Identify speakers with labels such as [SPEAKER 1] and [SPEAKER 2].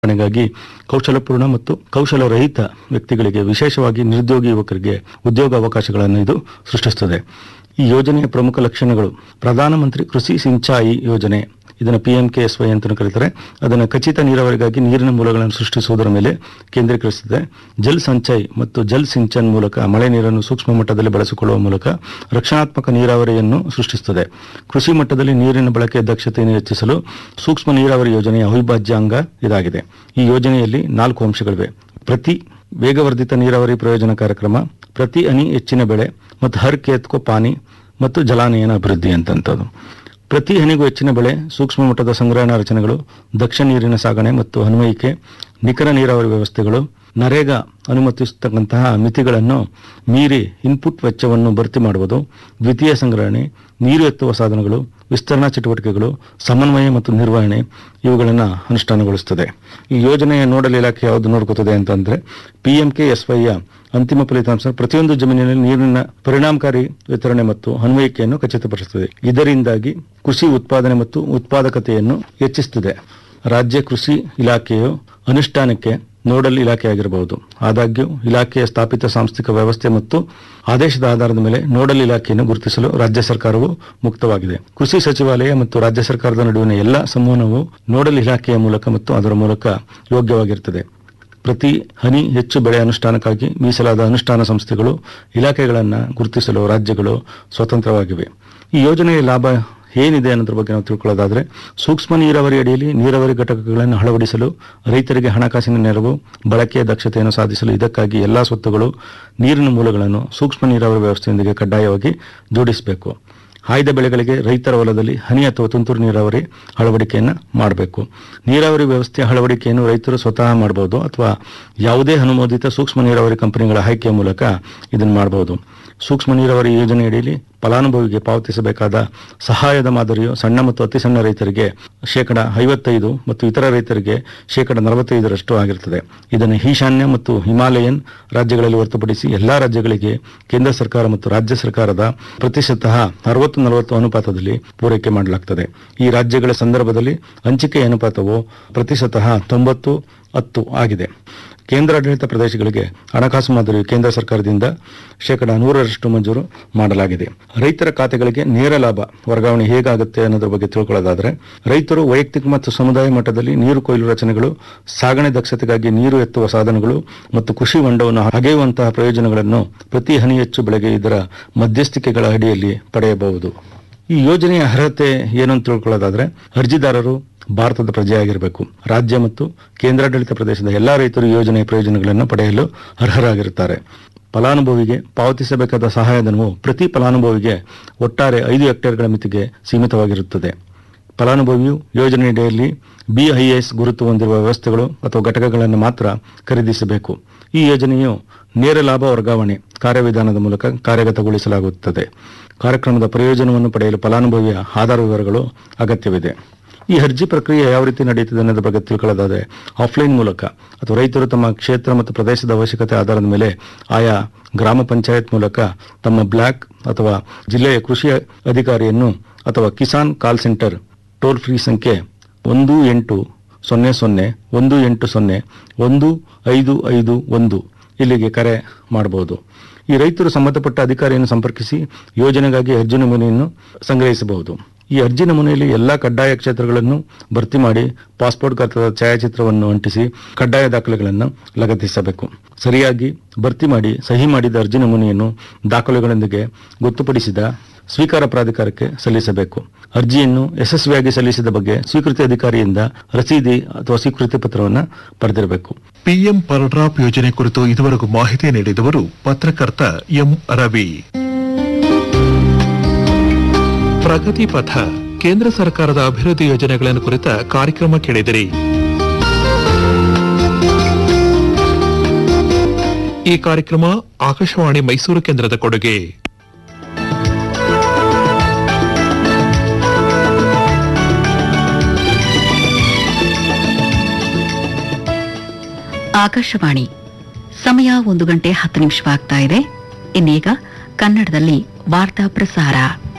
[SPEAKER 1] ನಿರ್ವಹಣೆಗಾಗಿ ಕೌಶಲಪೂರ್ಣ ಮತ್ತು ಕೌಶಲರಹಿತ ವ್ಯಕ್ತಿಗಳಿಗೆ ವಿಶೇಷವಾಗಿ ನಿರುದ್ಯೋಗಿ ಯುವಕರಿಗೆ ಉದ್ಯೋಗ ಅವಕಾಶಗಳನ್ನು ಇದು ಸೃಷ್ಟಿಸುತ್ತದೆ ಈ ಯೋಜನೆಯ ಪ್ರಮುಖ ಲಕ್ಷಣಗಳು ಪ್ರಧಾನಮಂತ್ರಿ ಕೃಷಿ ಸಿಂಚಾಯಿ ಯೋಜನೆ ಇದನ್ನು P M K S Y ಅಂತ ಕರೀತಾರೆ ಅದನ್ನು ಖಚಿತ ನೀರಾವರಿಗಾಗಿ ನೀರಿನ ಮೂಲಗಳನ್ನು ಸೃಷ್ಟಿಸುವುದರ ಮೇಲೆ ಕೇಂದ್ರೀಕರಿಸುತ್ತದೆ ಜಲ್ ಸಂಚಯ್ ಮತ್ತು ಜಲ್ ಸಿಂಚನ್ ಮೂಲಕ ಮಳೆ ನೀರನ್ನು ಸೂಕ್ಷ್ಮ ಮಟ್ಟದಲ್ಲಿ ಬಳಸಿಕೊಳ್ಳುವ ಮೂಲಕ ರಕ್ಷಣಾತ್ಮಕ ನೀರಾವರಿಯನ್ನು ಸೃಷ್ಟಿಸುತ್ತದೆ ಕೃಷಿ ಮಟ್ಟದಲ್ಲಿ ನೀರಿನ ಬಳಕೆಯ ದಕ್ಷತೆಯನ್ನು ಹೆಚ್ಚಿಸಲು ಸೂಕ್ಷ್ಮ ನೀರಾವರಿ ಯೋಜನೆಯ ಅವಿಭಾಜ್ಯ ಅಂಗ ಇದಾಗಿದೆ ಈ ಯೋಜನೆಯಲ್ಲಿ ನಾಲ್ಕು ಅಂಶಗಳಿವೆ ಪ್ರತಿ ವೇಗವರ್ಧಿತ ನೀರಾವರಿ ಪ್ರಯೋಜನ ಕಾರ್ಯಕ್ರಮ ಪ್ರತಿ ಹನಿ ಹೆಚ್ಚಿನ ಬೆಳೆ ಮತ್ತು ಹರ್ ಖೇತ್ ಕೋ ಪಾನಿ ಮತ್ತು ಜಲಾನಯನ ಅಭಿವೃದ್ಧಿ ಅಂತಂಥದ್ದು ಪ್ರತಿ ಹನಿಗೂ ಹೆಚ್ಚಿನ ಬೆಳೆ ಸೂಕ್ಷ್ಮ ಮಟ್ಟದ ಸಂಗ್ರಹಣಾ ರಚನೆಗಳು ದಕ್ಷ ನೀರಿನ ಸಾಗಣೆ ಮತ್ತು ಅನ್ವಯಿಕೆ ನಿಖರ ನೀರಾವರಿ ವ್ಯವಸ್ಥೆಗಳು ನರೇಗಾ ಅನುಮತಿಸತಕ್ಕಂತಹ ಮಿತಿಗಳನ್ನು ಮೀರಿ ಇನ್ಪುಟ್ ವೆಚ್ಚವನ್ನು ಭರ್ತಿ ಮಾಡುವುದು ದ್ವಿತೀಯ ಸಂಗ್ರಹಣೆ ನೀರು ಎತ್ತುವ ಸಾಧನಗಳು ವಿಸ್ತರಣಾ ಚಟುವಟಿಕೆಗಳು ಸಮನ್ವಯ ಮತ್ತು ನಿರ್ವಹಣೆ ಇವುಗಳನ್ನು ಅನುಷ್ಠಾನಗೊಳಿಸುತ್ತದೆ ಈ ಯೋಜನೆಯ ನೋಡಲ್ ಇಲಾಖೆ ಯಾವುದು ನೋಡ್ಕೋತದೆ ಅಂತಂದ್ರೆ ಪಿ ಎಂ ಕೆ ಎಸ್ ವೈಯ ಅಂತಿಮ ಫಲಿತಾಂಶ ಪ್ರತಿಯೊಂದು ಜಮೀನಿನಲ್ಲಿ ನೀರಿನ ಪರಿಣಾಮಕಾರಿ ವಿತರಣೆ ಮತ್ತು ಅನ್ವಯಿಕೆಯನ್ನು ಖಚಿತಪಡಿಸುತ್ತದೆ ಇದರಿಂದಾಗಿ ಕೃಷಿ ಉತ್ಪಾದನೆ ಮತ್ತು ಉತ್ಪಾದಕತೆಯನ್ನು ಹೆಚ್ಚಿಸುತ್ತದೆ ರಾಜ್ಯ ಕೃಷಿ ಇಲಾಖೆಯು ಅನುಷ್ಠಾನಕ್ಕೆ ನೋಡಲ್ ಇಲಾಖೆಯಾಗಿರಬಹುದು ಆದಾಗ್ಯೂ ಇಲಾಖೆಯ ಸ್ಥಾಪಿತ ಸಾಂಸ್ಥಿಕ ವ್ಯವಸ್ಥೆ ಮತ್ತು ಆದೇಶದ ಆಧಾರದ ಮೇಲೆ ನೋಡಲ್ ಇಲಾಖೆಯನ್ನು ಗುರುತಿಸಲು ರಾಜ್ಯ ಸರ್ಕಾರವು ಮುಕ್ತವಾಗಿದೆ ಕೃಷಿ ಸಚಿವಾಲಯ ಮತ್ತು ರಾಜ್ಯ ಸರ್ಕಾರದ ನಡುವಿನ ಎಲ್ಲ ಸಂವಹನವು ನೋಡಲ್ ಇಲಾಖೆಯ ಮೂಲಕ ಮತ್ತು ಅದರ ಮೂಲಕ ಯೋಗ್ಯವಾಗಿರುತ್ತದೆ ಪ್ರತಿ ಹನಿ ಹೆಚ್ಚು ಬೆಳೆ ಅನುಷ್ಠಾನಕ್ಕಾಗಿ ಮೀಸಲಾದ ಅನುಷ್ಠಾನ ಸಂಸ್ಥೆಗಳು ಇಲಾಖೆಗಳನ್ನು ಗುರುತಿಸಲು ರಾಜ್ಯಗಳು ಸ್ವತಂತ್ರವಾಗಿವೆ ಈ ಯೋಜನೆಯ ಲಾಭ ಏನಿದೆ ಅನ್ನೋದ್ರ ಬಗ್ಗೆ ನಾವು ತಿಳ್ಕೊಳ್ಳೋದಾದ್ರೆ ಸೂಕ್ಷ್ಮ ನೀರಾವರಿ ಅಡಿಯಲ್ಲಿ ನೀರಾವರಿ ಘಟಕಗಳನ್ನು ಅಳವಡಿಸಲು ರೈತರಿಗೆ ಹಣಕಾಸಿನ ನೆರವು ಬಳಕೆಯ ದಕ್ಷತೆಯನ್ನು ಸಾಧಿಸಲು ಇದಕ್ಕಾಗಿ ಎಲ್ಲಾ ಸ್ವತ್ತುಗಳು ನೀರಿನ ಮೂಲಗಳನ್ನು ಸೂಕ್ಷ್ಮ ನೀರಾವರಿ ವ್ಯವಸ್ಥೆಯೊಂದಿಗೆ ಕಡ್ಡಾಯವಾಗಿ ಜೋಡಿಸಬೇಕು ಆಯ್ದ ಬೆಳೆಗಳಿಗೆ ರೈತರ ಹೊಲದಲ್ಲಿ ಹನಿ ಅಥವಾ ತುಂತುರು ನೀರಾವರಿ ಅಳವಡಿಕೆಯನ್ನು ಮಾಡಬೇಕು ನೀರಾವರಿ ವ್ಯವಸ್ಥೆ ಅಳವಡಿಕೆಯನ್ನು ರೈತರು ಸ್ವತಃ ಮಾಡಬಹುದು ಅಥವಾ ಯಾವುದೇ ಅನುಮೋದಿತ ಸೂಕ್ಷ್ಮ ನೀರಾವರಿ ಕಂಪನಿಗಳ ಆಯ್ಕೆಯ ಮೂಲಕ ಇದನ್ನು ಮಾಡಬಹುದು ಸೂಕ್ಷ್ಮ ನೀರಾವರಿ ಯೋಜನೆಯಡಿಯಲ್ಲಿ ಫಲಾನುಭವಿಗೆ ಪಾವತಿಸಬೇಕಾದ ಸಹಾಯದ ಮಾದರಿಯು ಸಣ್ಣ ಮತ್ತು ಅತಿ ಸಣ್ಣ ರೈತರಿಗೆ ಶೇಕಡ ಐವತ್ತೈದು ಮತ್ತು ಇತರ ರೈತರಿಗೆ ಶೇಕಡ ನಲವತ್ತೈದರಷ್ಟು ಆಗಿರುತ್ತದೆ ಇದನ್ನು ಈಶಾನ್ಯ ಮತ್ತು ಹಿಮಾಲಯನ್ ರಾಜ್ಯಗಳಲ್ಲಿ ಹೊರತುಪಡಿಸಿ ಎಲ್ಲಾ ರಾಜ್ಯಗಳಿಗೆ ಕೇಂದ್ರ ಸರ್ಕಾರ ಮತ್ತು ರಾಜ್ಯ ಸರ್ಕಾರದ ಪ್ರತಿಶತ ಅರವತ್ತು ನಲವತ್ತು ಅನುಪಾತದಲ್ಲಿ ಪೂರೈಕೆ ಮಾಡಲಾಗುತ್ತದೆ ಈ ರಾಜ್ಯಗಳ ಸಂದರ್ಭದಲ್ಲಿ ಹಂಚಿಕೆ ಅನುಪಾತವು ಪ್ರತಿಶತ ತೊಂಬತ್ತು ಹತ್ತು ಆಗಿದೆ ಕೇಂದ್ರಾಡಳಿತ ಪ್ರದೇಶಗಳಿಗೆ ಹಣಕಾಸು ಮಾದರಿಯು ಕೇಂದ್ರ ಸರ್ಕಾರದಿಂದ ಶೇಕಡ ನೂರರಷ್ಟು ಮಂಜೂರು ಮಾಡಲಾಗಿದೆ ರೈತರ ಖಾತೆಗಳಿಗೆ ನೇರ ಲಾಭ ವರ್ಗಾವಣೆ ಹೇಗಾಗುತ್ತೆ ಅನ್ನೋದ್ರ ಬಗ್ಗೆ ತಿಳ್ಕೊಳ್ಳೋದಾದ್ರೆ ರೈತರು ವೈಯಕ್ತಿಕ ಮತ್ತು ಸಮುದಾಯ ಮಟ್ಟದಲ್ಲಿ ನೀರು ಕೊಯ್ಲು ರಚನೆಗಳು ಸಾಗಣೆ ದಕ್ಷತೆಗಾಗಿ ನೀರು ಎತ್ತುವ ಸಾಧನಗಳು ಮತ್ತು ಕೃಷಿ ಹೊಂಡವನ್ನು ಅಗೆಯುವಂತಹ ಪ್ರಯೋಜನಗಳನ್ನು ಪ್ರತಿ ಹನಿ ಹೆಚ್ಚು ಬೆಳೆಗೆ ಇದರ ಮಧ್ಯಸ್ಥಿಕೆಗಳ ಅಡಿಯಲ್ಲಿ ಪಡೆಯಬಹುದು ಈ ಯೋಜನೆಯ ಅರ್ಹತೆ ಏನು ಅಂತ ತಿಳ್ಕೊಳ್ಳೋದಾದ್ರೆ ಅರ್ಜಿದಾರರು ಭಾರತದ ಪ್ರಜೆಯಾಗಿರಬೇಕು ರಾಜ್ಯ ಮತ್ತು ಕೇಂದ್ರಾಡಳಿತ ಪ್ರದೇಶದ ಎಲ್ಲಾ ರೈತರು ಈ ಯೋಜನೆಯ ಪ್ರಯೋಜನಗಳನ್ನು ಪಡೆಯಲು ಅರ್ಹರಾಗಿರುತ್ತಾರೆ ಫಲಾನುಭವಿಗೆ ಪಾವತಿಸಬೇಕಾದ ಸಹಾಯಧನವು ಪ್ರತಿ ಫಲಾನುಭವಿಗೆ ಒಟ್ಟಾರೆ ಐದು ಹೆಕ್ಟೇರ್ಗಳ ಮಿತಿಗೆ ಸೀಮಿತವಾಗಿರುತ್ತದೆ ಫಲಾನುಭವಿಯು ಯೋಜನೆಯಡಿಯಲ್ಲಿ ಬಿಐಎಸ್ ಗುರುತು ಹೊಂದಿರುವ ವ್ಯವಸ್ಥೆಗಳು ಅಥವಾ ಘಟಕಗಳನ್ನು ಮಾತ್ರ ಖರೀದಿಸಬೇಕು ಈ ಯೋಜನೆಯು ನೇರ ಲಾಭ ವರ್ಗಾವಣೆ ಕಾರ್ಯವಿಧಾನದ ಮೂಲಕ ಕಾರ್ಯಗತಗೊಳಿಸಲಾಗುತ್ತದೆ ಕಾರ್ಯಕ್ರಮದ ಪ್ರಯೋಜನವನ್ನು ಪಡೆಯಲು ಫಲಾನುಭವಿಯ ಆಧಾರ ವಿವರಗಳು ಅಗತ್ಯವಿದೆ ಈ ಅರ್ಜಿ ಪ್ರಕ್ರಿಯೆ ಯಾವ ರೀತಿ ನಡೆಯುತ್ತದೆ ಅನ್ನೋದ್ರ ಬಗ್ಗೆ ತಿಳ್ಕೊಳ್ಳೋದಾದ್ರೆ ಆಫ್ಲೈನ್ ಮೂಲಕ ಅಥವಾ ರೈತರು ತಮ್ಮ ಕ್ಷೇತ್ರ ಮತ್ತು ಪ್ರದೇಶದ ಅವಶ್ಯಕತೆ ಆಧಾರದ ಮೇಲೆ ಆಯಾ ಗ್ರಾಮ ಪಂಚಾಯತ್ ಮೂಲಕ ತಮ್ಮ ಬ್ಲಾಕ್ ಅಥವಾ ಜಿಲ್ಲೆಯ ಕೃಷಿ ಅಧಿಕಾರಿಯನ್ನು ಅಥವಾ Kisan call centre toll free ಸಂಖ್ಯೆ ಒಂದು ಎಂಟು ಸೊನ್ನೆ ಸೊನ್ನೆ ಒಂದು ಎಂಟು ಸೊನ್ನೆ ಒಂದು ಐದು ಐದು ಒಂದು ಇಲ್ಲಿಗೆ ಕರೆ ಮಾಡಬಹುದು ಈ ರೈತರು ಸಂಬಂಧಪಟ್ಟ ಅಧಿಕಾರಿಯನ್ನು ಸಂಪರ್ಕಿಸಿ ಯೋಜನೆಗಾಗಿ ಅರ್ಜಿ ನಮೂನೆಯನ್ನು ಸಂಗ್ರಹಿಸಬಹುದು ಈ ಅರ್ಜಿ ನಮೂನೆಯಲ್ಲಿ ಎಲ್ಲಾ ಕಡ್ಡಾಯ ಕ್ಷೇತ್ರಗಳನ್ನು ಭರ್ತಿ ಮಾಡಿ ಪಾಸ್ಪೋರ್ಟ್ ಗಾತ್ರದ ಛಾಯಾಚಿತ್ರವನ್ನು ಅಂಟಿಸಿ ಕಡ್ಡಾಯ ದಾಖಲೆಗಳನ್ನು ಲಗತ್ತಿಸಬೇಕು ಸರಿಯಾಗಿ ಭರ್ತಿ ಮಾಡಿ ಸಹಿ ಮಾಡಿದ ಅರ್ಜಿ ನಮೂನೆಯನ್ನು ದಾಖಲೆಗಳೊಂದಿಗೆ ಗೊತ್ತುಪಡಿಸಿದ ಸ್ವೀಕಾರ ಪ್ರಾಧಿಕಾರಕ್ಕೆ ಸಲ್ಲಿಸಬೇಕು ಅರ್ಜಿಯನ್ನು ಯಶಸ್ವಿಯಾಗಿ ಸಲ್ಲಿಸಿದ ಬಗ್ಗೆ ಸ್ವೀಕೃತಿ ಅಧಿಕಾರಿಯಿಂದ ರಸೀದಿ ಅಥವಾ ಸ್ವೀಕೃತಿ ಪತ್ರವನ್ನು ಪಡೆದಿರಬೇಕು
[SPEAKER 2] ಪಿಎಂ ಪರ್ಡ್ರಾಪ್ ಯೋಜನೆ ಕುರಿತು ಇದುವರೆಗೂ ಮಾಹಿತಿ ನೀಡಿದವರು ಪತ್ರಕರ್ತ ಎಂ ರವಿ ಪ್ರಗತಿ ಪಥ ಕೇಂದ್ರ ಸರ್ಕಾರದ ಅಭಿವೃದ್ಧಿ ಯೋಜನೆಗಳನ್ನು ಕುರಿತ ಕಾರ್ಯಕ್ರಮ ಕೇಳಿದಿರಿ ಈ ಕಾರ್ಯಕ್ರಮ ಆಕಾಶವಾಣಿ ಮೈಸೂರು ಕೇಂದ್ರದ ಕೊಡುಗೆ
[SPEAKER 3] ಆಕಾಶವಾಣಿ ಸಮಯ ಒಂದು ಗಂಟೆ ಹತ್ತು ನಿಮಿಷವಾಗ್ತಾ ಇದೆ ಇನ್ನೀಗ ಕನ್ನಡದಲ್ಲಿ ವಾರ್ತಾ ಪ್ರಸಾರ